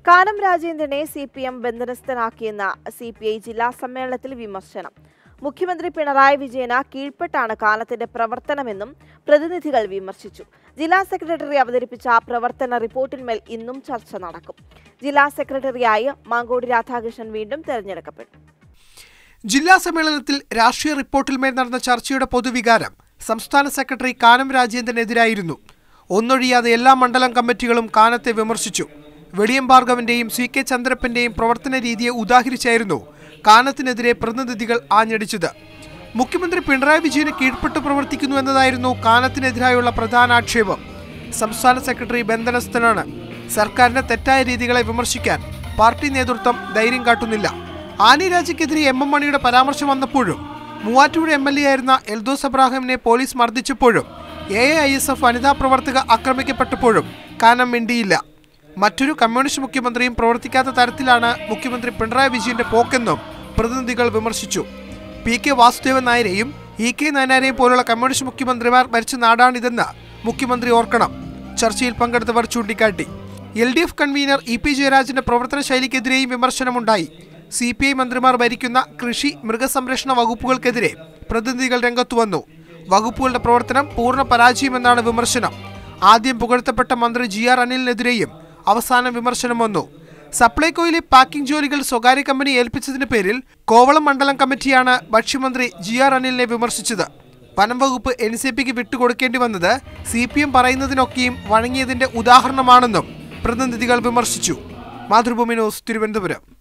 കാനം രാജേന്ദ്രനെ C P M ബന്ധനസ്ഥനാക്കിയെന്ന C P I ജില്ലാ സമ്മേളനത്തിൽ വിമർശനം മുഖ്യമന്ത്രി പിണറായി വിജയന് കീഴ്പ്പെട്ടാണ് കാലത്തിന്റെ പ്രവർത്തനമെന്നും പ്രതിനിധികൾ വിമർശിച്ചു ജില്ലാ സെക്രട്ടറി അവതരിപ്പിച്ച പ്രവർത്തന റിപ്പോർട്ടിന്മേൽ ഇന്നും ചർച്ച നടക്കും ജില്ലാ സെക്രട്ടറിയായി മാങ്കോടി രാധാകൃഷ്ണൻ വീണ്ടും തെരഞ്ഞെടുക്കപ്പെട്ടു ജില്ലാ സമ്മേളനത്തിൽ രാഷ്ട്രീയ റിപ്പോർട്ടിന്മേൽ നടന്ന ചർച്ചയുടെ പൊതുവികാരം സംസ്ഥാന സെക്രട്ടറി കാനം രാജേന്ദ്രനെതിരായിരുന്നു ഒന്നൊഴിയാതെ എല്ലാ മണ്ഡലം കമ്മിറ്റികളും കാനത്തെ വിമർശിച്ചു വെളിയം ഭാർഗവന്റെയും സി കെ ചന്ദ്രപ്പന്റെയും പ്രവർത്തന രീതിയെ ഉദാഹരിച്ചായിരുന്നു കാനത്തിനെതിരെ പ്രതിനിധികൾ ആഞ്ഞടിച്ചത് മുഖ്യമന്ത്രി പിണറായി വിജയന് കീഴ്പ്പെട്ടു പ്രവർത്തിക്കുന്നു എന്നതായിരുന്നു കാനത്തിനെതിരായുള്ള പ്രധാന ആക്ഷേപം സംസ്ഥാന സെക്രട്ടറി ബന്ധനസ്ഥനാണ് സർക്കാരിന്റെ തെറ്റായ രീതികളെ വിമർശിക്കാൻ പാർട്ടി നേതൃത്വം ധൈര്യം കാട്ടുന്നില്ല ആനി രാജയ്ക്കെതിരെ എം എം മണിയുടെ പരാമർശം വന്നപ്പോഴും മൂവാറ്റുപുഴ എം എൽ എ ആയിരുന്ന എൽദോസ് അബ്രാഹിമിനെ പോലീസ് മർദ്ദിച്ചപ്പോഴും എ ഐ എസ് എഫ് വനിതാ പ്രവർത്തക ആക്രമിക്കപ്പെട്ടപ്പോഴും കാനം മിണ്ടിയില്ല മറ്റൊരു കമ്മ്യൂണിസ്റ്റ് മുഖ്യമന്ത്രിയും പ്രവർത്തിക്കാത്ത തരത്തിലാണ് മുഖ്യമന്ത്രി പിണറായി വിജയന്റെ പോക്കെന്നും പ്രതിനിധികൾ വിമർശിച്ചു പി കെ വാസുദേവൻ നായരെയും ഇ കെ നായനാരെയും പോലുള്ള കമ്മ്യൂണിസ്റ്റ് മുഖ്യമന്ത്രിമാർ ഭരിച്ച നാടാണിതെന്ന് മുഖ്യമന്ത്രി ഓർക്കണം ചർച്ചയിൽ പങ്കെടുത്തവർ ചൂണ്ടിക്കാട്ടി L D F convener E P ജയരാജന്റെ പ്രവർത്തന ശൈലിക്കെതിരെയും വിമർശനമുണ്ടായി സി പി ഐ മന്ത്രിമാർ ഭരിക്കുന്ന കൃഷി മൃഗസംരക്ഷണ വകുപ്പുകൾക്കെതിരെ പ്രതിനിധികൾ രംഗത്തു വന്നു വകുപ്പുകളുടെ പ്രവർത്തനം പൂർണ്ണ പരാജയമെന്നാണ് വിമർശനം ആദ്യം പുകഴ്ത്തപ്പെട്ട മന്ത്രി ജി ആർ അനിലിനെതിരെയും അവസാന വിമർശനം വന്നു സപ്ലൈകോയിലെ പാക്കിംഗ് ജോലികൾ സ്വകാര്യ കമ്പനി ഏൽപ്പിച്ചതിന് പേരിൽ കോവളം മണ്ഡലം കമ്മിറ്റിയാണ് ഭക്ഷ്യമന്ത്രി ജി ആർ അനിലിനെ വിമർശിച്ചത് വനം വകുപ്പ് എൻ സി പിക്ക് വിട്ടുകൊടുക്കേണ്ടി വന്നത് സി പി എം പറയുന്നതിനൊക്കെയും വഴങ്ങിയതിന്റെ ഉദാഹരണമാണെന്നും പ്രതിനിധികൾ വിമർശിച്ചു മാതൃഭൂമി ന്യൂസ് തിരുവനന്തപുരം